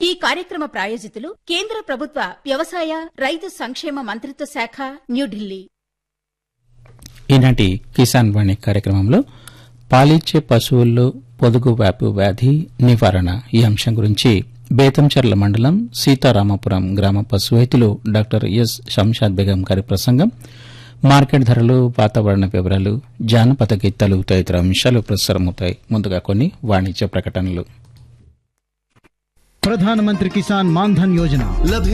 ఈ కార్యక్రమ ప్రాయోజితులు కేంద్ర ప్రభుత్వ వ్యవసాయ రైతు సంక్షేమ మంత్రిత్వ శాఖ న్యూఢిల్లీ ఈనాటి కిసాన్ వాణి కార్యక్రమంలో పాలిచ్చే పశువుల్లో పొదుగు వ్యాపు వ్యాధి నివారణ ఈ అంశం గురించి బేతంచర్ల మండలం సీతారామపురం గ్రామ పశు వైద్యులు డాక్టర్ ఎస్ శంషాద్ బేగం గారి ప్రసంగం మార్కెట్ ధరలు వాతావరణ వివరాలు జానపద గీతాలు తదితర అంశాలు ప్రసారమవుతాయి ముందుగా కొన్ని వాణిజ్య ప్రకటనలు ప్రధానమంత్రి కిసాన్ మాన్ధన్ యోజన లభే